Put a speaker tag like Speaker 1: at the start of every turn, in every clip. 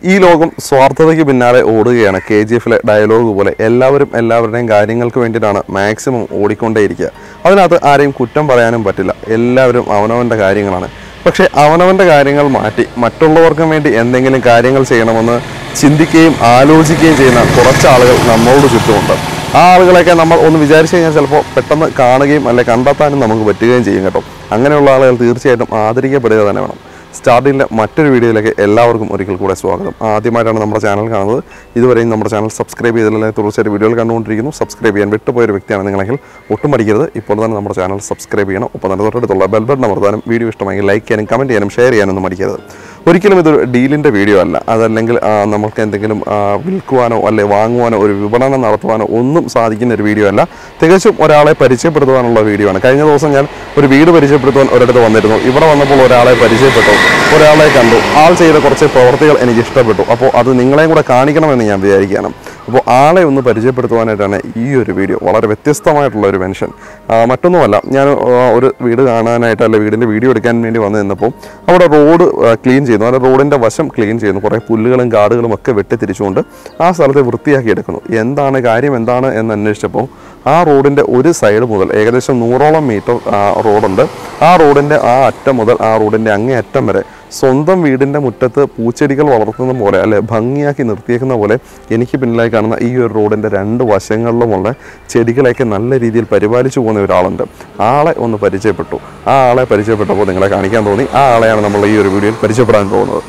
Speaker 1: ഈ ലോകം സ്വാർത്ഥതയ്ക്ക് പിന്നാലെ ഓടുകയാണ് കെ ജി എഫിലെ ഡയലോഗ് പോലെ എല്ലാവരും എല്ലാവരുടെയും കാര്യങ്ങൾക്ക് വേണ്ടിയിട്ടാണ് മാക്സിമം ഓടിക്കൊണ്ടേയിരിക്കുക അതിനകത്ത് ആരെയും കുറ്റം പറയാനും പറ്റില്ല എല്ലാവരും അവനവൻ്റെ കാര്യങ്ങളാണ് പക്ഷേ അവനവൻ്റെ കാര്യങ്ങൾ മാറ്റി മറ്റുള്ളവർക്കും വേണ്ടി എന്തെങ്കിലും കാര്യങ്ങൾ ചെയ്യണമെന്ന് ചിന്തിക്കുകയും ആലോചിക്കുകയും ചെയ്യുന്ന കുറച്ച് ആളുകൾ നമ്മളോട് ചുറ്റുമുണ്ട് ആ ആളുകളെയൊക്കെ നമ്മൾ ഒന്ന് വിചാരിച്ചു കഴിഞ്ഞാൽ ചിലപ്പോൾ പെട്ടെന്ന് കാണുകയും അല്ലെ കണ്ടെത്താനും നമുക്ക് പറ്റുകയും ചെയ്യും കേട്ടോ അങ്ങനെയുള്ള ആളുകൾ തീർച്ചയായിട്ടും ആദരിക്കപ്പെടുക തന്നെ വേണം സ്റ്റാർട്ടിങ്ങിലെ മറ്റൊരു വീഡിയോയിലേക്ക് എല്ലാവർക്കും ഒരിക്കൽ കൂടെ സ്വാഗതം ആദ്യമായിട്ടാണ് നമ്മുടെ ചാനൽ കാണുന്നത് ഇതുവരെയും നമ്മുടെ ചാനൽ സബ്സ്ക്രൈബ് ചെയ്തില്ലെങ്കിൽ തീർച്ചയായിട്ടും വീഡിയോകൾ കണ്ടുകൊണ്ടിരിക്കുന്നു സബ്സ്ക്രൈബ് ചെയ്യാൻ വിട്ടുപോയൊരു വ്യക്തിയാണ് നിങ്ങളെങ്കിൽ ഒട്ടും പഠിക്കരുത് ഇപ്പോൾ തന്നെ നമ്മുടെ ചാനൽ സബ്സ്ക്രൈബ് ചെയ്യണം ഒപ്പം തന്നെ തൊട്ടടുത്തുള്ള ബെൽ ബട്ടൺ അമർത്താനും വീഡിയോ ഇഷ്ടമെങ്കിൽ ലൈക്ക് ചെയ്യാനും കമൻറ്റ് ചെയ്യാനും ഷെയർ ചെയ്യാനൊന്നും മടിക്കരുത് ഒരിക്കലും ഇതൊരു ഡീലിൻ്റെ വീഡിയോ അല്ല അതല്ലെങ്കിൽ ആ, നമുക്ക് എന്തെങ്കിലും ആ, വിൽക്കുവാനോ അല്ലെ വാങ്ങുവാനോ ഒരു വിപണനം നടത്തുവാനോ ഒന്നും സാധിക്കുന്ന ഒരു വീഡിയോ അല്ല തികച്ചും ഒരാളെ പരിചയപ്പെടുത്തുവാനുള്ള വീഡിയോ ആണ് കഴിഞ്ഞ ദിവസം ഞാൻ ഒരു വീട് പരിചയപ്പെടുത്തുവാൻ ഒരിടത്ത് വന്നിരുന്നു ഇവിടെ വന്നപ്പോൾ ഒരാളെ പരിചയപ്പെട്ടു ഒരാളെ കണ്ടു ആൾ ചെയ്ത കുറച്ച് പ്രവർത്തികൾ എനിക്ക് ഇഷ്ടപ്പെട്ടു അപ്പോൾ അത് നിങ്ങളെയും കൂടെ കാണിക്കണമെന്ന് ഞാൻ വിചാരിക്കുകയാണ് അപ്പോൾ ആളെ ഒന്ന് പരിചയപ്പെടുത്തുവാനായിട്ടാണ് ഈ ഒരു വീഡിയോ വളരെ വ്യത്യസ്തമായിട്ടുള്ള ഒരു മെൻഷൻ മറ്റൊന്നുമല്ല ഞാൻ ആ, ഒരു വീട് കാണാനായിട്ട് അല്ലെ വീടിൻ്റെ വീഡിയോ എടുക്കാൻ വേണ്ടി വന്നു നിന്നപ്പോൾ അവിടെ റോഡ് ക്ലീൻ ചെയ്യുന്നു അവിടെ റോഡിൻ്റെ വശം ക്ലീൻ ചെയ്യുന്നു കുറേ പുല്ലുകളും കാടുകളും ഒക്കെ വെട്ടിത്തിരിച്ചുകൊണ്ട് ആ സ്ഥലത്തെ വൃത്തിയാക്കി എടുക്കുന്നു എന്താണ് കാര്യം എന്താണ് എന്ന് അന്വേഷിച്ചപ്പോൾ ആ റോഡിൻ്റെ ഒരു സൈഡ് മുതൽ ഏകദേശം നൂറോളം മീറ്റർ റോഡുണ്ട് ആ റോഡിൻ്റെ ആ അറ്റം മുതൽ ആ റോഡിൻ്റെ അങ്ങേ അറ്റം വരെ സ്വന്തം വീടിൻ്റെ മുറ്റത്ത് പൂച്ചെടികൾ വളർത്തുന്ന പോലെ അല്ലെ ഭംഗിയാക്കി നിർത്തിയേക്കുന്ന പോലെ എനിക്ക് പിന്നിലായി കാണുന്ന ഈ ഒരു റോഡിൻ്റെ രണ്ട് വശങ്ങളിലുമുള്ള ചെടികളെയൊക്കെ നല്ല രീതിയിൽ പരിപാലിച്ചു പോകുന്ന ഒരാളുണ്ട് ആളെ ഒന്ന് പരിചയപ്പെട്ടു ആ ആളെ പരിചയപ്പെട്ടപ്പോൾ നിങ്ങളെ കാണിക്കാൻ തോന്നി ആ ആളെയാണ് നമ്മൾ ഈ ഒരു വീഡിയോയിൽ പരിചയപ്പെടാൻ പോകുന്നത്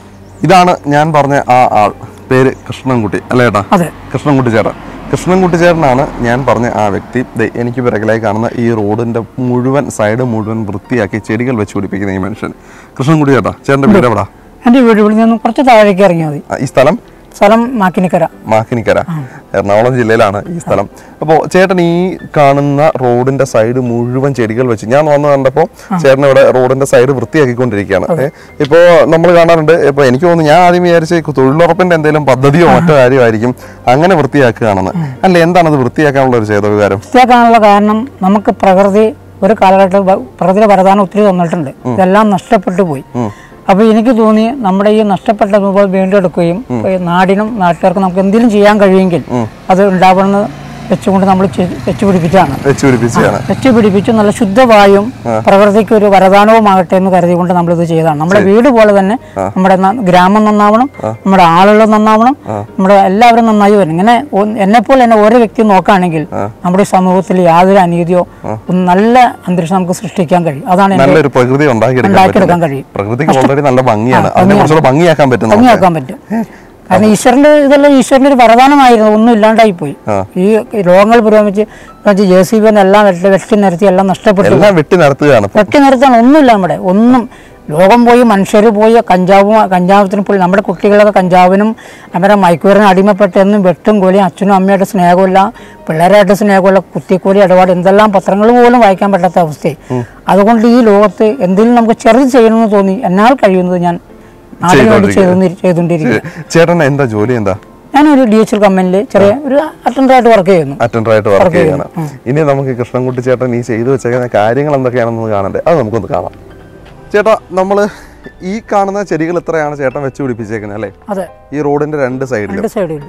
Speaker 1: ഇതാണ് ഞാൻ പറഞ്ഞ ആ ആൾ പേര് കൃഷ്ണൻകുട്ടി അല്ലേ ഏട്ടാ
Speaker 2: അതെ
Speaker 1: കൃഷ്ണൻകുട്ടി ചേട്ടൻ കൃഷ്ണൻകുട്ടി ചേട്ടനാണ് ഞാൻ പറഞ്ഞ ആ വ്യക്തി ദേ എനിക്ക് പിറകിലായി കാണുന്ന ഈ റോഡിന്റെ മുഴുവൻ സൈഡ് മുഴുവൻ വൃത്തിയാക്കി ചെടികൾ വെച്ച് പിടിപ്പിക്കുന്ന ഈ മനുഷ്യൻ കൃഷ്ണൻകുട്ടി ചേട്ടാ ചേട്ടൻ്റെ വീട് എവിടാ
Speaker 2: എൻ്റെ വീട് ഇവിടെ നിന്ന് കുറച്ച് താഴേക്ക് ഇറങ്ങിയാൽ മതി
Speaker 1: ആ, ഈ സ്ഥലം
Speaker 2: സ്ഥലം മാക്കിനിക്കര
Speaker 1: മാക്കിനിക്കര എറണാകുളം ജില്ലയിലാണ് ഈ സ്ഥലം അപ്പോൾ ചേട്ടൻ ഈ കാണുന്ന റോഡിന്റെ സൈഡ് മുഴുവൻ ചെടികൾ വെച്ച് ഞാൻ വന്ന് കണ്ടപ്പോൾ ചേട്ടൻ ഇവിടെ റോഡിന്റെ സൈഡ് വൃത്തിയാക്കിക്കൊണ്ടിരിക്കുകയാണ് ഏ, ഇപ്പോ നമ്മൾ കാണാറുണ്ട് ഇപ്പൊ എനിക്ക് തോന്നുന്നു ഞാൻ ആദ്യം വിചാരിച്ച തൊഴിലുറപ്പിന്റെ എന്തെങ്കിലും പദ്ധതിയോ മറ്റോ കാര്യമായിരിക്കും അങ്ങനെ വൃത്തിയാക്കുകയാണെന്ന് അല്ല എന്താണ് അത് വൃത്തിയാക്കാനുള്ള ഒരു ചേതവികാരം
Speaker 2: വൃത്തിയാക്കാനുള്ള കാരണം നമുക്ക് പ്രകൃതി ഒരു കാലഘട്ടത്തിൽ വ- പ്രകൃതിയുടെ വരദാനം ഒത്തിരി തന്നിട്ടുണ്ട് ഇതെല്ലാം നഷ്ടപ്പെട്ടു പോയി അപ്പോൾ എനിക്ക് തോന്നി നമ്മുടെ ഈ നഷ്ടപ്പെട്ട വിഭവം വീണ്ടെടുക്കുകയും ഈ നാടിനും നാട്ടുകാർക്കും നമുക്ക് എന്തെങ്കിലും ചെയ്യാൻ കഴിയുമെങ്കിൽ അത് ഉണ്ടാവണമെന്ന് വെച്ചുകൊണ്ട് നമ്മൾ വെച്ച് പിടിപ്പിച്ചാണ്
Speaker 1: വെച്ച് പിടിപ്പിച്ചതാണ്
Speaker 2: വെച്ച് പിടിപ്പിച്ച് നല്ല ശുദ്ധവായും പ്രകൃതിക്ക് ഒരു വരദാനവുമാകട്ടെ എന്ന് കരുതികൊണ്ട് നമ്മളിത് ചെയ്തതാണ് നമ്മുടെ വീട് പോലെ തന്നെ നമ്മുടെ ന- ഗ്രാമം നന്നാവണം നമ്മുടെ ആളുകൾ നന്നാവണം നമ്മുടെ എല്ലാവരും നന്നായി വരും ഇങ്ങനെ എന്നെ പോലെ തന്നെ ഓരോ വ്യക്തിയും നോക്കുകയാണെങ്കിൽ നമ്മുടെ ഈ സമൂഹത്തിൽ യാതൊരു അനീതിയോ ഒരു നല്ല അന്തരീക്ഷം നമുക്ക് സൃഷ്ടിക്കാൻ കഴിയും അതാണ് എൻ്റെ
Speaker 1: നല്ലൊരു പ്രകൃതി ഉണ്ടാക്കിയെടുക്കാൻ പറ്റും
Speaker 2: ഉണ്ടാക്കിയെടുക്കാൻ കഴിയും
Speaker 1: പ്രകൃതിക്ക് ഓൾറെഡി നല്ല ഭംഗിയാണ് അതിനെ കുറച്ചുകൂടെ ഭംഗിയാക്കാൻ പറ്റും നമുക്ക്.
Speaker 2: ഭംഗിയാക്കാൻ പറ്റും കാരണം ഈശ്വരന്റെ ഇതെല്ലാം ഈശ്വരന്റെ ഒരു വരദാനമായിരുന്നു ഒന്നും ഇല്ലാണ്ടായി പോയി ഈ രോഗങ്ങൾ പുരോഗമിച്ച് ജെ സി ബി എല്ലാം വെട്ടി വെട്ടി നിരത്തി എല്ലാം നഷ്ടപ്പെട്ടു
Speaker 1: എല്ലാം വെട്ടി നടത്തുകയാണ് ഇപ്പൊ.
Speaker 2: വെട്ടി നിർത്താൻ ഒന്നുമില്ല നമ്മുടെ ഒന്നും ലോകം പോയി മനുഷ്യർ പോയി കഞ്ചാവും കഞ്ചാവത്തിനും പോയി നമ്മുടെ കുട്ടികളൊക്കെ കഞ്ചാവിനും അവരെ മയക്കുവരനും അടിമപ്പെട്ട് എന്നും വെട്ടും കൊലിയും അച്ഛനും അമ്മയായിട്ട് സ്നേഹമില്ല പിള്ളേരായിട്ട് സ്നേഹമില്ല കുത്തിക്കൂലി ഇടപാട് എന്തെല്ലാം പത്രങ്ങൾ പോലും വായിക്കാൻ പറ്റാത്ത അവസ്ഥയായി അതുകൊണ്ട് ഈ ലോകത്ത് എന്തെങ്കിലും നമുക്ക് ചെറുത് ചെയ്യണമെന്ന് തോന്നി എന്നാൽ കഴിയുന്നത് ഞാൻ നാടിന് വേണ്ടി ചെയ്തു ചെയ്തുകൊണ്ടിരിക്കുക
Speaker 1: ചേട്ടൻ എന്താ ജോലി എന്താ
Speaker 2: ഞാനൊരു ഡി എച്ച് എൽ കമ്പനിയിൽ ചെറിയ ഒരു അറ്റൻഡറായിട്ട് വർക്ക് ചെയ്യുന്നു
Speaker 1: അറ്റൻഡർ ആയിട്ട് വർക്ക് ചെയ്യാണ് ഇനി നമുക്ക് കൃഷ്ണൻകുട്ടി ചേട്ടൻ ഈ ചെയ്തു വെച്ചേക്കുന്ന കാര്യങ്ങൾ എന്തൊക്കെയാണെന്ന് കാണണ്ടേ അത് നമുക്കൊന്ന് കാണാം ചേട്ടാ നമ്മൾ ഈ കാണുന്ന ചെടികൾ എത്രയാണ് ചേട്ടൻ വെച്ച് പിടിപ്പിച്ചേക്കുന്നത് അല്ലേ
Speaker 2: അതെ
Speaker 1: ഈ റോഡിന്റെ രണ്ട് സൈഡിലും
Speaker 2: രണ്ട് സൈഡിൽ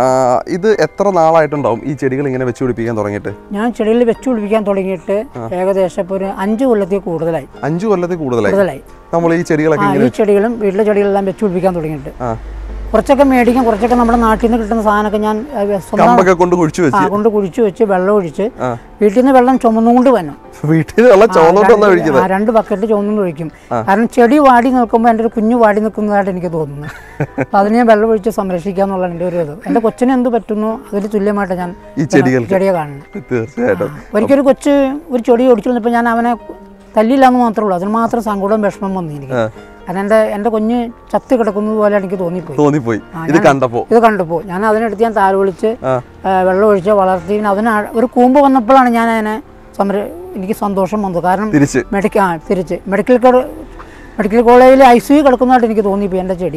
Speaker 1: ഇത് എത്ര നാളായിട്ടുണ്ടാവും ഈ ചെടികൾ ഇങ്ങനെ വെച്ച് പിടിപ്പിക്കാൻ തുടങ്ങിയിട്ട്
Speaker 2: ഞാൻ ചെടിയിൽ വെച്ച് പിടിപ്പിക്കാൻ തുടങ്ങിയിട്ട് ഏകദേശം ഇപ്പോൾ ഒരു അഞ്ച് കൊല്ലത്തിൽ കൂടുതലായി
Speaker 1: അഞ്ചു കൊല്ലത്തിൽ കൂടുതലായി
Speaker 2: കൂടുതലായി
Speaker 1: നമ്മൾ ഈ ചെടികളൊക്കെ
Speaker 2: ആ
Speaker 1: ഇങ്ങനെ
Speaker 2: ഈ ചെടികളും വീട്ടിലെ ചെടികളെല്ലാം വെച്ച് പിടിപ്പിക്കാൻ തുടങ്ങിയിട്ട്
Speaker 1: ആ
Speaker 2: കുറച്ചൊക്കെ മേടിക്കും കുറച്ചൊക്കെ നമ്മുടെ നാട്ടിൽ നിന്ന് കിട്ടുന്ന സാധനമൊക്കെ ഞാൻ ആ, സ്വന്തം
Speaker 1: കമ്പൊക്കെ കൊണ്ട് കുഴിച്ചു
Speaker 2: ആ
Speaker 1: വെച്ച്
Speaker 2: കൊണ്ട് കുഴിച്ച് വെച്ച് വെള്ളം ഒഴിച്ച് വീട്ടിൽ നിന്ന് വെള്ളം ചുമന്നുകൊണ്ട് വന്നു
Speaker 1: വീട്ടിൽ നിന്നുള്ള ചോളോട്ട് വന്നാ ഒഴിക്കുന്നത്
Speaker 2: ആ രണ്ട് ബക്കറ്റ് ചുമന്നുകൊണ്ട് ഒഴിക്കും കാരണം ചെടി വാടി നിൽക്കുമ്പോൾ എൻ്റെ ഒരു കുഞ്ഞു വാടി നിൽക്കുന്നതായിട്ട് എനിക്ക് തോന്നുന്നു അപ്പോൾ അതിനെ ഞാൻ വെള്ളം ഒഴിച്ച് സംരക്ഷിക്കുക എന്നുള്ളത് എൻ്റെ ഒരു ഇത് എൻ്റെ കൊച്ചിന് എന്ത് പറ്റുന്നു അതിന് തുല്യമായിട്ട് ഞാൻ
Speaker 1: ഈ ചെടികൾക്ക്
Speaker 2: ചെടിയെ കാണുന്നു
Speaker 1: തീർച്ചയായിട്ടും
Speaker 2: ഒരിക്കലും കൊച്ച് ഒരു ചെടി ഒടിച്ചു വന്നപ്പോൾ ഞാൻ അവനെ തല്ലില്ല എന്ന് മാത്രമേ ഉള്ളൂ അതിന് മാത്രം സങ്കടവും വിഷമം വന്നു എനിക്ക് കാരണം എൻ്റെ എൻ്റെ കുഞ്ഞ് ചത്ത് കിടക്കുന്നത് പോലെ എനിക്ക് തോന്നിപ്പോയി
Speaker 1: തോന്നിപ്പോയി ഇത് കണ്ടപ്പോ
Speaker 2: ഇത് കണ്ടപ്പോൾ ഞാൻ അതിനെടുത്ത് ഞാൻ താഴെ വിളിച്ച് വെള്ളം ഒഴിച്ച് വളർത്തി പിന്നെ അതിന് ആ- ഒരു കൂമ്പ് വന്നപ്പോഴാണ് ഞാൻ അതിനെ സംര എനിക്ക് സന്തോഷം വന്നത് കാരണം
Speaker 1: തിരിച്ച്
Speaker 2: മെഡിക്കൽ ആ തിരിച്ച് മെഡിക്കൽ കോളേജ് മെഡിക്കൽ കോളേജിൽ ഐ സി യു കിടക്കുന്നതായിട്ട് എനിക്ക് തോന്നിപ്പോയി എൻ്റെ ചെടി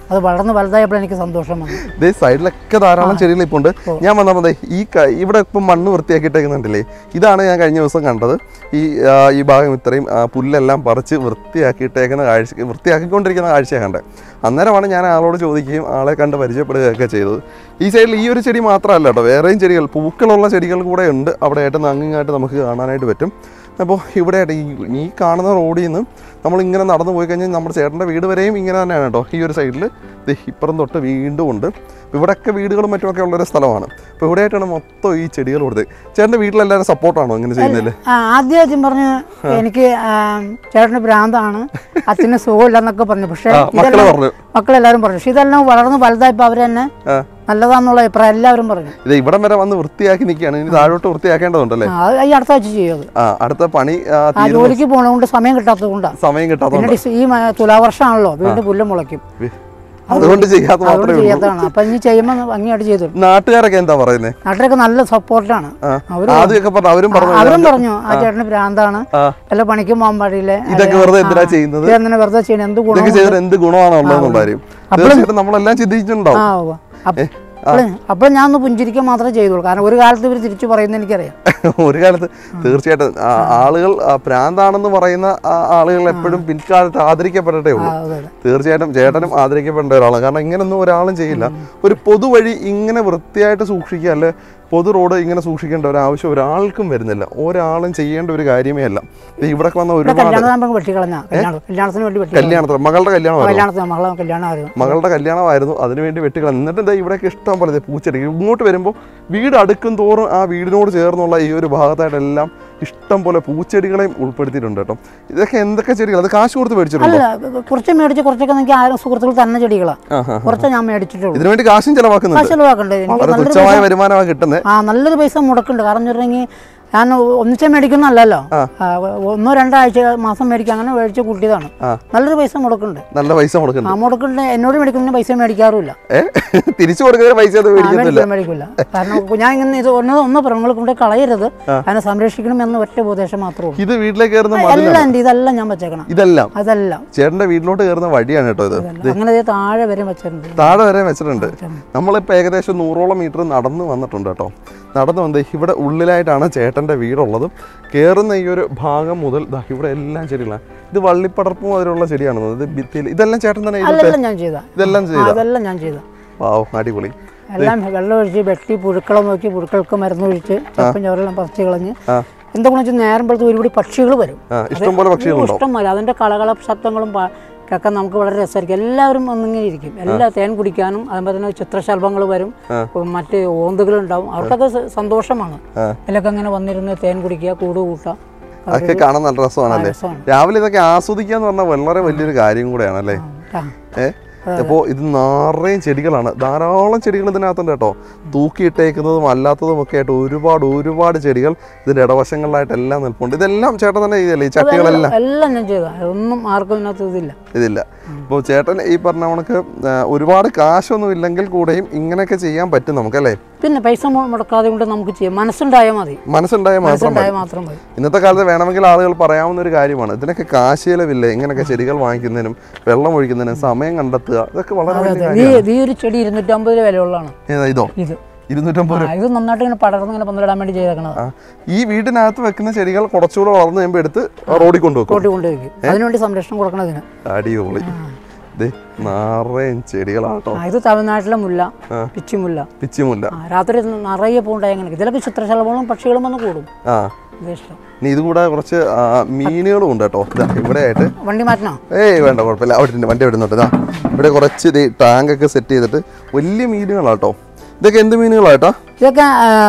Speaker 2: അത് വളർന്ന് വലുതായപ്പോൾ എനിക്ക് സന്തോഷം വന്നു
Speaker 1: ദേ സൈഡിലൊക്കെ ധാരാളം ചെടികൾ ഇപ്പോൾ ഉണ്ട് ഞാൻ വന്നപ്പോൾ ദേ ഈ ക- ഇവിടെ ഇപ്പം മണ്ണ് വൃത്തിയാക്കിയിട്ടേക്കുന്നുണ്ടല്ലേ ഇതാണ് ഞാൻ കഴിഞ്ഞ ദിവസം കണ്ടത് ഈ ആ, ഈ ഭാഗം ഇത്രയും ആ, പുല്ലെല്ലാം പറിച്ച് വൃത്തിയാക്കിയിട്ടേക്കുന്ന കാഴ്ച വൃത്തിയാക്കിക്കൊണ്ടിരിക്കുന്ന കാഴ്ചയാണ് കണ്ടത് അന്നേരമാണ് ഞാൻ ആളോട് ചോദിക്കുകയും ആളെ കണ്ട് പരിചയപ്പെടുകയൊക്കെ ചെയ്തത് ഈ സൈഡിൽ ഈ ഒരു ചെടി മാത്രമല്ല കേട്ടോ വേറെയും ചെടികൾ പൂക്കളുള്ള ചെടികൾ കൂടെ ഉണ്ട് അവിടെ ആയിട്ട് അങ്ങായിട്ട് നമുക്ക് കാണാനായിട്ട് പറ്റും അപ്പോൾ ഇവിടെ ആയിട്ട് ഈ ഈ കാണുന്ന റോഡിൽ നിന്ന് നമ്മളിങ്ങനെ നടന്നു പോയി കഴിഞ്ഞാൽ നമ്മുടെ ചേട്ടൻ്റെ വീട് വരെയും ഇങ്ങനെ തന്നെയാണ് കേട്ടോ ഈ ഒരു സൈഡിൽ ഇപ്പുറം തൊട്ട് വീണ്ടും ഉണ്ട് അപ്പോൾ ഇവിടെയൊക്കെ വീടുകളും മറ്റുമൊക്കെ ഉള്ളൊരു സ്ഥലമാണ് അപ്പോൾ ഇവിടെ ആയിട്ടാണ് മൊത്തം ഈ ചെടികൾ കൊടുത്തത് ചേട്ടൻ്റെ വീട്ടിലെല്ലാവരും സപ്പോർട്ടാണോ ഇങ്ങനെ ചെയ്യുന്നതിൽ
Speaker 2: ആ, ആദ്യം ആദ്യം പറഞ്ഞു എനിക്ക് ആ, ചേട്ടന് ഭ്രാന്താണ് അച്ഛന് സുഖമില്ലെന്നൊക്കെ പറഞ്ഞു പക്ഷേ
Speaker 1: ആ, മക്കള്
Speaker 2: ഇതെല്ലാം
Speaker 1: പറഞ്ഞു.
Speaker 2: മക്കളെല്ലാവരും പറഞ്ഞു പക്ഷെ ഇതെല്ലാം വളർന്ന് വലുതായപ്പോൾ അവർ തന്നെ
Speaker 1: ആ.
Speaker 2: നല്ലതാന്നുള്ള അഭിപ്രായം എല്ലാവരും പറഞ്ഞു
Speaker 1: ഇത് ഇവിടം വരെ വന്ന് വൃത്തിയാക്കി നിൽക്കുകയാണ് ഇനി താഴോട്ട് വൃത്തിയാക്കേണ്ടതുണ്ടല്ലേ
Speaker 2: ആ, അത് ഈ അടുത്ത ആഴ്ച ചെയ്യും അത്
Speaker 1: ആ അടുത്ത പണി ആ,
Speaker 2: ആ
Speaker 1: തീരുന്ന
Speaker 2: ജോലിക്ക് പോണതുകൊണ്ട് സമയം കിട്ടാത്തത് കൊണ്ടാണ്
Speaker 1: സമയം
Speaker 2: പിന്നെ
Speaker 1: കിട്ടാത്തതുകൊണ്ട്
Speaker 2: ഡിസ് ഈ മ- തുലാവർഷമാണല്ലോ വീണ്ടും പുല്ല് മുളയ്ക്കും
Speaker 1: അതുകൊണ്ട് ചെയ്യാത്ത
Speaker 2: അതുകൊണ്ട്
Speaker 1: മാത്രമേ ഉള്ളൂ
Speaker 2: ചെയ്യാത്തതാണ് അപ്പൊ ഇനി ചെയ്യുമ്പോൾ ഭംഗിയായിട്ട് ചെയ്തു
Speaker 1: നാട്ടുകാരൊക്കെ എന്താ പറയുന്നത്
Speaker 2: നാട്ടിലൊക്കെ നല്ല സപ്പോർട്ടാണ് അവര്
Speaker 1: ആദ്യമൊക്കെ പറഞ്ഞു അവരും പറഞ്ഞു
Speaker 2: അവരും പറഞ്ഞു ആ ചേട്ടന് ഭ്രാന്താണ്
Speaker 1: ആ.
Speaker 2: വല്ല പണിക്കും പോകാൻ പാടില്ല
Speaker 1: ഇതൊക്കെ വെറുതെ എന്തിനാ ചെയ്യുന്നത്
Speaker 2: അങ്ങനെ വെറുതെ ചെയ്യണം എന്ത് ഗുണം
Speaker 1: ഇതൊക്കെ ചെയ്തിട്ട് എന്ത് ഗുണമാണോ ഉള്ളതെന്നുള്ള കാര്യം തീർച്ചയായിട്ടും നമ്മളെല്ലാം ചിന്തിച്ചിട്ടുണ്ടാവും
Speaker 2: ആ ഉവ്വ. അപ്പ- അപ്പള് അപ്പോൾ ഞാൻ ഒന്ന് പുഞ്ചിരിക്കാൻ മാത്രമേ ചെയ്തുള്ളൂ കാരണം ഒരു കാലത്ത് ഇവർ തിരിച്ചു പറയുന്നത് എനിക്കറിയാം
Speaker 1: ഒരു കാലത്ത് തീർച്ചയായിട്ടും ആ, ആളുകൾ ആ, ഭ്രാന്താണെന്ന് പറയുന്ന ആ, ആളുകൾ എപ്പോഴും പിൽക്കാലത്ത് ആദരിക്കപ്പെടട്ടേ
Speaker 2: ആ,
Speaker 1: ഉള്ളൂ
Speaker 2: അതെ അതെ
Speaker 1: തീർച്ചയായിട്ടും ചേട്ടനും ആദരിക്കപ്പെടേണ്ട ഒരാളാണ് കാരണം ഇങ്ങനൊന്നും ഒരാളും ചെയ്യില്ല ഒരു പൊതുവഴി ഇങ്ങനെ വൃത്തിയായിട്ട് സൂക്ഷിക്കുക അല്ലെ പൊതു റോഡ് ഇങ്ങനെ സൂക്ഷിക്കേണ്ട ഒരു ആവശ്യം ഒരാൾക്കും വരുന്നില്ല ഒരാളും ചെയ്യേണ്ട ഒരു കാര്യമേ അല്ല ദേ ഇവിടെ വന്ന
Speaker 2: ഇവിടെ
Speaker 1: ഒരുപാട്
Speaker 2: കല്യാണം നമുക്ക് വെട്ടിക്കളഞ്ഞ കല്യാണം കല്യാണത്തിന് വേണ്ടി വെട്ടി
Speaker 1: കല്യാണത്തിന് മകളുടെ കല്യാണമായിരുന്നു
Speaker 2: കല്യാണത്തിന് മകളെ കല്യാണമായിരുന്നു
Speaker 1: മകളുടെ കല്യാണമായിരുന്നു അതിനുവേണ്ടി വെട്ടിക്കള എന്നിട്ട് എന്താ ഇവിടെയൊക്കെ ഇഷ്ടം പോലെ ദേ പൂച്ചെടി ഇങ്ങോട്ട് വരുമ്പോൾ വീട് അടുക്കും തോറും ആ വീടിനോട് ചേർന്നുള്ള ഈ ഒരു ഭാഗത്തായിട്ടെല്ലാം ഇഷ്ടം പോലെ പൂച്ചെടികളെയും ഉൾപ്പെടുത്തിയിട്ടുണ്ട് കേട്ടോ ഇതൊക്കെ എന്തൊക്കെ ചെടികൾ അത് കാശ് കൊടുത്ത് മേടിച്ചിട്ടുണ്ടോ
Speaker 2: അല്ല കുറച്ച് മേടിച്ച് കുറച്ചൊക്കെ എനിക്ക് ആരും സുഹൃത്തുക്കൾ തന്നെ ചെടികളാണ്
Speaker 1: ആ, ആ.
Speaker 2: കുറച്ച് ഞാൻ മേടിച്ചിട്ടുള്ളൂ
Speaker 1: ഇതിനുവേണ്ടി കാശും ചെലവാക്കുന്നുണ്ട്
Speaker 2: കാശ് ചെലവാക്കണ്ടേ എനിക്ക്
Speaker 1: വളരെ
Speaker 2: നല്ലൊരു
Speaker 1: തുച്ഛമായ വരുമാനമാണ് കിട്ടുന്നത്
Speaker 2: ആ നല്ലൊരു പൈസ മുടക്കുന്നുണ്ട് കാരണം എന്ന് പറഞ്ഞിട്ടുണ്ടെങ്കിൽ ഞാൻ ഒന്നിച്ച് മേടിക്കുന്നതല്ലല്ലോ ആ, ഒന്നോ രണ്ടോ ആഴ്ച മാസം മേടിക്കുക അങ്ങനെ മേടിച്ച് കൂട്ടിയതാണ്
Speaker 1: ആ.
Speaker 2: നല്ലൊരു പൈസ മുടക്കുന്നുണ്ട്
Speaker 1: നല്ല പൈസ
Speaker 2: ആ
Speaker 1: കൊടുക്കുന്നുണ്ട്
Speaker 2: മുടക്കുന്നുണ്ട് എന്നോട് മേടിക്കുന്നതിന് പൈസ മേടിക്കാറുമില്ല
Speaker 1: ഏ തിരിച്ചു കൊടുക്കുന്ന പൈസ അത്
Speaker 2: ആ,
Speaker 1: മേടിക്കുന്നില്ല
Speaker 2: മേടിക്കില്ല മേടിക്കില്ല കാരണം ഞാൻ ഇങ്ങനെ ഇത് ഒന്ന് ഒന്ന് പെണ്ണുങ്ങൾ കൊണ്ട് കളയരുത് അതിനെ സംരക്ഷിക്കണം എന്ന ഒറ്റ ഉപദേശം മാത്രമേ ഉള്ളൂ
Speaker 1: ഇത് വീട്ടിലേക്ക് കയറുന്ന മതിലാണ്
Speaker 2: എല്ലാം ഉണ്ട് ഇതെല്ലാം ഞാൻ വെച്ചേക്കണം
Speaker 1: ഇതെല്ലാം
Speaker 2: അതെല്ലാം
Speaker 1: ചേട്ടന്റെ വീട്ടിലോട്ട് കയറുന്ന വഴിയാണ് കേട്ടോ ഇത്
Speaker 2: ഇതെല്ലാം. അങ്ങനെ ദേ താഴെ വരെ വെച്ചിട്ടുണ്ട്
Speaker 1: താഴെ വരെ വെച്ചിട്ടുണ്ട് നമ്മളിപ്പോൾ ഏകദേശം നൂറോളം മീറ്റർ നടന്ന് വന്നിട്ടുണ്ട് കേട്ടോ നടന്നു വന്ന് ഇവിടെ ഉള്ളിലായിട്ടാണ് ചേട്ടൻ്റെ വീടുള്ളത് കയറുന്ന ഈ ഒരു ഭാഗം മുതൽ ദാ ഇവിടെ എല്ലാം ചെടികളാണ് ഇത് വള്ളിപ്പടർപ്പും അതിലുള്ള ചെടിയാണ് ഇത് ഭിത്തിയിൽ ഇതെല്ലാം ചേട്ടൻ തന്നെ ഇതിട്ട്
Speaker 2: അതെല്ലാം ഞാൻ ചെയ്ത
Speaker 1: ഇതെല്ലാം ചെയ്ത
Speaker 2: അതെല്ലാം ഞാൻ ചെയ്ത
Speaker 1: വാവ് അടിപൊളി
Speaker 2: എല്ലാം വെള്ളം ഒഴിച്ച് വെട്ടി പുഴുക്കളെ നോക്കി പുഴുക്കൾക്ക് മരുന്ന് ഒഴിച്ച് ചെപ്പം ചോരെല്ലാം പറിച്ച് കളഞ്ഞ്
Speaker 1: ആ.
Speaker 2: എന്തൊക്കെയാണെന്ന് വെച്ചാൽ നേരമ്പോഴത്തെ ഒരുപാട് പക്ഷികൾ വരും
Speaker 1: ആ ഇഷ്ടംപോലെ പക്ഷികളുണ്ടോ
Speaker 2: ഇഷ്ടം പോലെ അതിൻ്റെ കളകള ശബ്ദങ്ങളും പാ- കേൾക്കാൻ നമുക്ക് വളരെ രസമായിരിക്കും എല്ലാവരും ഒന്നിങ്ങനെ ഇരിക്കും എല്ലാ തേൻ കുടിക്കാനും അതുപോലെ തന്നെ ചിത്രശലഭങ്ങൾ വരും മറ്റ് ഓന്തുകളുണ്ടാവും അവർക്കൊക്കെ സ- സന്തോഷമാണ്
Speaker 1: ആ.
Speaker 2: ഇതിലൊക്കെ അങ്ങനെ വന്നിരുന്ന് തേൻ കുടിക്കുക കൂട് കൂട്ടുക
Speaker 1: അതൊക്കെ കാണാൻ നല്ല രസമാണല്ലേ
Speaker 2: രസമാണ്
Speaker 1: രാവിലെ ഇതൊക്കെ ആസ്വദിക്കുക എന്ന് പറഞ്ഞാൽ വളരെ വലിയൊരു കാര്യം കൂടെയാണ് അല്ലേ
Speaker 2: ആ.
Speaker 1: ഏ അപ്പോൾ ഇത് നിറയും ചെടികളാണ് ധാരാളം ചെടികൾ ഇതിനകത്തുണ്ട് കേട്ടോ തൂക്കിയിട്ടേക്കുന്നതും അല്ലാത്തതും ഒക്കെ ആയിട്ട് ഒരുപാട് ഒരുപാട് ചെടികൾ ഇതിന്റെ ഇടവശങ്ങളിലായിട്ട് എല്ലാം നിൽപ്പുണ്ട് ഇതെല്ലാം ചേട്ടൻ തന്നെ ചെയ്തല്ലേ ഈ ചട്ടികളെല്ലാം
Speaker 2: എല്ലാം ഞാൻ ചെയ്ത ഒന്നും ആർക്കും ഇതിനകത്ത് ഇതില്ല
Speaker 1: ഇതില്ല അപ്പോൾ ചേട്ടൻ ഈ പറഞ്ഞ കണക്ക് ആ, ഒരുപാട് കാശൊന്നും ഇല്ലെങ്കിൽ കൂടെയും ഇങ്ങനെയൊക്കെ ചെയ്യാൻ പറ്റും നമുക്കല്ലേ
Speaker 2: പിന്നെ പൈസ മു- മുടക്കാതെ കൊണ്ട് നമുക്ക് ചെയ്യാം മനസ്സുണ്ടായാൽ മതി
Speaker 1: മനസ്സുണ്ടായാൽ മാത്രം മതി
Speaker 2: മനസ്സുണ്ടായാൽ മാത്രം മതി
Speaker 1: ഇന്നത്തെ കാലത്ത് വേണമെങ്കിൽ ആളുകൾ പറയാവുന്ന ഒരു കാര്യമാണ് ഇതിനൊക്കെ കാശ് ചെലവില്ലേ ഇങ്ങനെയൊക്കെ ചെടികൾ വാങ്ങിക്കുന്നതിനും വെള്ളം ഒഴിക്കുന്നതിനും സമയം കണ്ടെത്തുക ഇതൊക്കെ വളരെ വലിയ
Speaker 2: ഈ
Speaker 1: കാര്യമാണ്
Speaker 2: ഈ ഒരു ചെടി ഇരുന്നൂറ്റമ്പത് രൂപ വിലയുള്ളതാണ്
Speaker 1: ഏതാ ഇതോ
Speaker 2: ഇത്
Speaker 1: ഇരുന്നൂറ്റമ്പത്
Speaker 2: ആ, ഇത് നന്നായിട്ട് ഇങ്ങനെ പടർന്ന് ഇങ്ങനെ പന്തലിടാൻ വേണ്ടി ചെയ്തേക്കണത്
Speaker 1: ആ, ഈ വീടിനകത്ത് വെക്കുന്ന ചെടികൾ കുറച്ചുകൂടെ വളർന്നു കഴിയുമ്പോൾ എടുത്ത് റോഡിൽ കൊണ്ടുവെക്കും
Speaker 2: കോട്ടി കൊണ്ടുവയ്ക്കും അതിനുവേണ്ടി സംരക്ഷണം കൊടുക്കണതിന്
Speaker 1: അടിപൊളി ദേ നിറയും ചെടികളാട്ടോ
Speaker 2: ആ, ഇത് തമിഴ്നാട്ടിലെ മുല്ല പിച്ചിമുല്ല
Speaker 1: പിച്ചിമുല്ല
Speaker 2: ആ, രാത്രി നിറയെ പൂണ്ടായി അങ്ങനെ ഇതിലൊക്കെ ചിത്രശലഭങ്ങളും പക്ഷികളും വന്ന് കൂടും
Speaker 1: ആ
Speaker 2: ഇത് ഇഷ്ടം
Speaker 1: ഇനി ഇത് കൂടെ കുറച്ച് ആ, മീനുകളും ഉണ്ട് കേട്ടോ ഇതാ ഇവിടെ ആയിട്ട്
Speaker 2: വണ്ടി മാറ്റണോ
Speaker 1: ഏയ് വേണ്ട കുഴപ്പമില്ല അവിടെ ഉണ്ട് വണ്ടി അവിടെ ഇതാ ഇവിടെ കുറച്ച് ഇത് ടാങ്ക് ഒക്കെ സെറ്റ് ചെയ്തിട്ട് വലിയ മീനുകളാട്ടോ ഇതൊക്കെ എന്ത് മീനുകളാട്ടോ
Speaker 2: ഇതൊക്കെ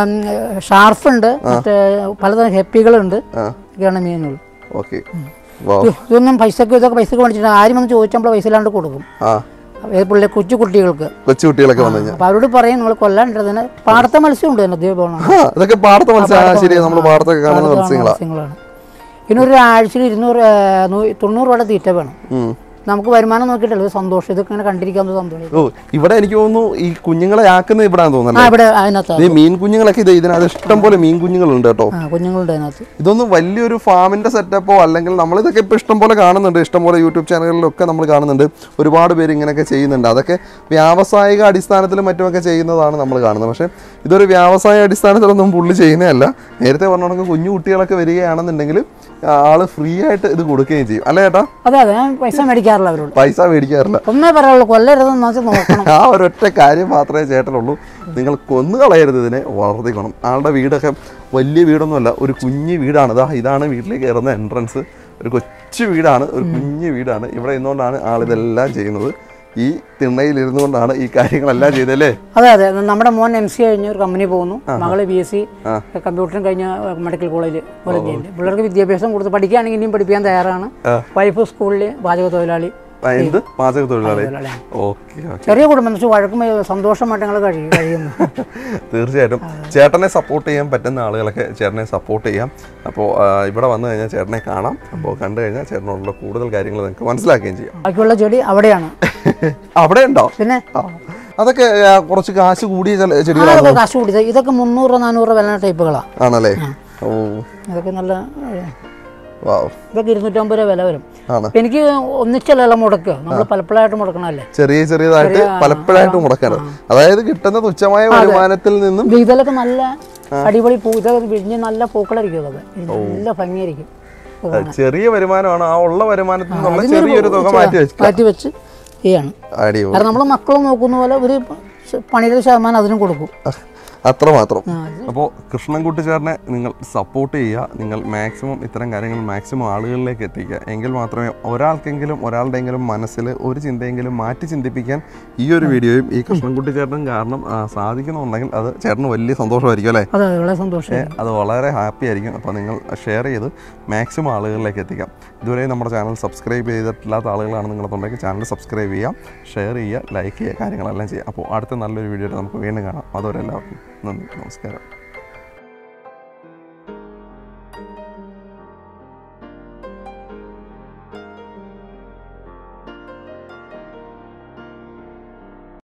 Speaker 2: ഷാർഫ് ഉണ്ട് മറ്റേ പലതരം ഹെപ്പികളുണ്ട്
Speaker 1: ആ
Speaker 2: ഇതൊക്കെയാണ് മീനുകൾ
Speaker 1: ഓക്കെ വാ
Speaker 2: ഇത് ഇതൊന്നും പൈസക്ക് ഇതൊക്കെ പൈസക്ക് മേടിച്ചിട്ട് ആരും വന്ന് ചോദിച്ചപ്പോൾ പൈസ ഇല്ലാണ്ട് കൊടുക്കും
Speaker 1: ആ
Speaker 2: ഏത് പിള്ളേ കൊച്ചു കുട്ടികൾക്ക്
Speaker 1: കൊച്ചു കുട്ടികളൊക്കെ വന്നു കഴിഞ്ഞാൽ
Speaker 2: അപ്പോൾ അവരോട് പറയും നിങ്ങൾ കൊല്ലാണ്ടതിന് പാടത്തെ മത്സ്യം ഉണ്ട് തന്നെ ദീപമാണ്
Speaker 1: ആ ഇതൊക്കെ പാടത്തെ മത്സ്യം ആ ശരിയാ നമ്മൾ പാടത്തൊക്കെ കാണുന്ന മത്സ്യങ്ങളാ
Speaker 2: മത്സ്യങ്ങളാണ് പിന്നെ ഒരു ആഴ്ചയിൽ ഇരുന്നൂറ് ആ, നൂ- തൊണ്ണൂറ് രൂപയുടെ തീറ്റ വേണം
Speaker 1: ഉം.
Speaker 2: നമുക്ക് വരുമാനം നോക്കിയിട്ടല്ല ഒരു സന്തോഷം ഇതൊക്കെ ഇങ്ങനെ കണ്ടിരിക്കാൻ സന്തോഷം
Speaker 1: ഓ ഇവിടെ എനിക്ക് തോന്നുന്നു ഈ കുഞ്ഞുങ്ങളെ ആക്കുന്നത് ഇവിടാന്ന്
Speaker 2: ആ
Speaker 1: തോന്നുന്നല്ലേ
Speaker 2: ഇവിടെ അതിനകത്ത്
Speaker 1: ഈ മീൻ കുഞ്ഞുങ്ങളൊക്കെ ഇത് ഇതിനകത്ത് ഇഷ്ടം പോലെ മീൻ കുഞ്ഞുങ്ങളുണ്ട് കേട്ടോ
Speaker 2: ആ കുഞ്ഞുങ്ങളുടെ അതിനകത്ത്
Speaker 1: ഇതൊന്നും വലിയൊരു ഫാമിന്റെ സെറ്റപ്പോ അല്ലെങ്കിൽ നമ്മളിതൊക്കെ ഇപ്പൊ ഇഷ്ടം പോലെ കാണുന്നുണ്ട് ഇഷ്ടം പോലെ യൂട്യൂബ് ചാനലുകളിലൊക്കെ നമ്മൾ കാണുന്നുണ്ട് ഒരുപാട് പേര് ഇങ്ങനെയൊക്കെ ചെയ്യുന്നുണ്ട് അതൊക്കെ വ്യാവസായിക അടിസ്ഥാനത്തിലും മറ്റുമൊക്കെ ചെയ്യുന്നതാണ് നമ്മൾ കാണുന്നത് പക്ഷേ ഇതൊരു വ്യാവസായ അടിസ്ഥാനത്തിലൊന്നും പുള്ളി ചെയ്യുന്നതല്ല നേരത്തെ പറഞ്ഞ കണക്ക് കുഞ്ഞു കുട്ടികളൊക്കെ വരികയാണെന്നുണ്ടെങ്കിൽ ആള് ഫ്രീ ആയിട്ട് ഇത് കൊടുക്കുകയും ചെയ്യും അല്ലേ ചേട്ടാ
Speaker 2: അതെ അതെ ഞാൻ പൈസ മേടിക്കാറില്ല അവരോട്
Speaker 1: പൈസ മേടിക്കാറില്ല
Speaker 2: ഒന്നേ പറയുള്ളൂ കൊല്ലരുതെന്ന് വെച്ചാൽ നോക്കണം
Speaker 1: ആ ഒരൊറ്റ കാര്യം മാത്രമേ ചേട്ടനുള്ളൂ നിങ്ങൾ കൊന്നു കളയരുത് ഇതിനെ വളർത്തിക്കണം ആളുടെ വീടൊക്കെ വലിയ വീടൊന്നുമല്ല ഒരു കുഞ്ഞു വീടാണ് ഇതാ ഇതാണ് വീട്ടിലേക്ക് കയറുന്ന എൻട്രൻസ് ഒരു കൊച്ചു വീടാണ് ഒരു കുഞ്ഞു വീടാണ് ഇവിടെ ഇരുന്നുകൊണ്ടാണ് ആളിതെല്ലാം ചെയ്യുന്നത് ഈ തിണ്ണയിൽ ഇരുന്നുകൊണ്ടാണ് ഈ കാര്യങ്ങളെല്ലാം ചെയ്തല്ലേ
Speaker 2: അതെ അതെ നമ്മുടെ മോൻ എം സി കഴിഞ്ഞ് ഒരു കമ്പനി പോകുന്നു മകള് ബി എസ് സി കമ്പ്യൂട്ടറും കഴിഞ്ഞ മെഡിക്കൽ കോളേജ് കോളേജിൽ പിള്ളേർക്ക് വിദ്യാഭ്യാസം കൊടുത്ത് പഠിക്കുകയാണെങ്കിൽ ഇനിയും പഠിപ്പിക്കാൻ തയ്യാറാണ് വൈഫ് സ്കൂളിൽ പാചക തൊഴിലാളി
Speaker 1: ആ, എന്ത് പാചക തൊഴിലാളി
Speaker 2: തൊഴിലാളിയാണ്.
Speaker 1: ഓക്കെ ഓക്കെ
Speaker 2: ചെറിയ കുടുംബം പക്ഷെ വഴക്കും സന്തോഷമായിട്ട് ഞങ്ങൾ കഴിയും കഴിയുന്നു
Speaker 1: തീർച്ചയായിട്ടും ചേട്ടനെ സപ്പോർട്ട് ചെയ്യാൻ പറ്റുന്ന ആളുകളൊക്കെ ചേട്ടനെ സപ്പോർട്ട് ചെയ്യാം അപ്പോൾ ഇവിടെ വന്നു കഴിഞ്ഞാൽ ചേട്ടനെ കാണാം അപ്പോൾ കണ്ടു കഴിഞ്ഞാൽ ചേട്ടനോടുള്ള കൂടുതൽ കാര്യങ്ങൾ നിങ്ങൾക്ക് മനസ്സിലാക്കുകയും ചെയ്യാം
Speaker 2: ബാക്കിയുള്ള ചെടി അവിടെയാണ്
Speaker 1: അവിടെ ഉണ്ടോ
Speaker 2: പിന്നെ
Speaker 1: ആ. അതൊക്കെ ആ, കുറച്ച് കാശ് കൂടിയ ചില ചെടികളാണ്
Speaker 2: അതൊക്കെ കാശ് കൊടുത്തത് ഇതൊക്കെ മുന്നൂറ് രൂപ നാനൂറ് രൂപ വില ടൈപ്പുകളാണ്
Speaker 1: ആണല്ലേ ഓ
Speaker 2: ഇതൊക്കെ നല്ല ഏ,
Speaker 1: വാവ്
Speaker 2: ഇതൊക്കെ ഇരുന്നൂറ്റമ്പത് രൂപ വില വരും
Speaker 1: ആണ്
Speaker 2: അപ്പൊ എനിക്ക് ഒന്നിച്ചല്ല മുടക്കുക നമ്മൾ പലപ്പോഴായിട്ട് മുടക്കണമല്ലേ
Speaker 1: ചെറിയ ചെറിയതായിട്ട് പലപ്പോഴായിട്ട് മുടക്കാറ് അതായത് കിട്ടുന്ന തുച്ഛമായ വരുമാനത്തിൽ നിന്നും
Speaker 2: ഇത് ഇതിലൊക്കെ നല്ല അടിപൊളി പൂ ഇതൊക്കെ വിരിഞ്ഞ് നല്ല പൂക്കളായിരിക്കും ഇതൊക്കെ നല്ല ഭംഗിയായിരിക്കും
Speaker 1: ചെറിയ വരുമാനമാണ് ആ ഉള്ള വരുമാനത്തിൽ നിന്നുള്ള ചെറിയൊരു തുക മാറ്റി വെച്ചു
Speaker 2: മാറ്റി വെച്ച് ചെയ്യാണ്
Speaker 1: അടിപൊളി
Speaker 2: കാരണം നമ്മൾ മക്കൾ നോക്കുന്ന പോലെ ഒരു പണിയുടെ ശതമാനം അതിനും കൊടുക്കും
Speaker 1: അത്രമാത്രം
Speaker 2: ആ,
Speaker 1: അപ്പോൾ കൃഷ്ണൻകുട്ടി ചേട്ടനെ നിങ്ങൾ സപ്പോർട്ട് ചെയ്യുക നിങ്ങൾ മാക്സിമം ഇത്തരം കാര്യങ്ങൾ മാക്സിമം ആളുകളിലേക്ക് എത്തിക്കുക എങ്കിൽ മാത്രമേ ഒരാൾക്കെങ്കിലും ഒരാളുടെയെങ്കിലും മനസ്സിൽ ഒരു ചിന്തയെങ്കിലും മാറ്റി ചിന്തിപ്പിക്കാൻ ഈ ഒരു വീഡിയോയും ഈ കൃഷ്ണൻകുട്ടി ചേട്ടനും കാരണം ആ, സാധിക്കുന്നുണ്ടെങ്കിൽ അത് ചേട്ടന് വലിയ സന്തോഷമായിരിക്കും അല്ലേ
Speaker 2: അതെ വളരെ സന്തോഷം
Speaker 1: അത് വളരെ ഹാപ്പി ആയിരിക്കും അപ്പോൾ നിങ്ങൾ ഷെയർ ചെയ്ത് മാക്സിമം ആളുകളിലേക്ക് എത്തിക്കാം ഇതുവരെ നമ്മുടെ ചാനൽ സബ്സ്ക്രൈബ് ചെയ്തിട്ടില്ലാത്ത ആളുകളാണ് നിങ്ങളെന്നുണ്ടെങ്കിൽ ചാനൽ സബ്സ്ക്രൈബ് ചെയ്യാം ഷെയർ ചെയ്യുക ലൈക്ക് ചെയ്യുക കാര്യങ്ങളെല്ലാം ചെയ്യുക അപ്പോൾ അടുത്ത നല്ലൊരു വീഡിയോ നമുക്ക് വീണ്ടും കാണാം അതുവരെ എല്ലാവർക്കും നന്ദി നമസ്കാരം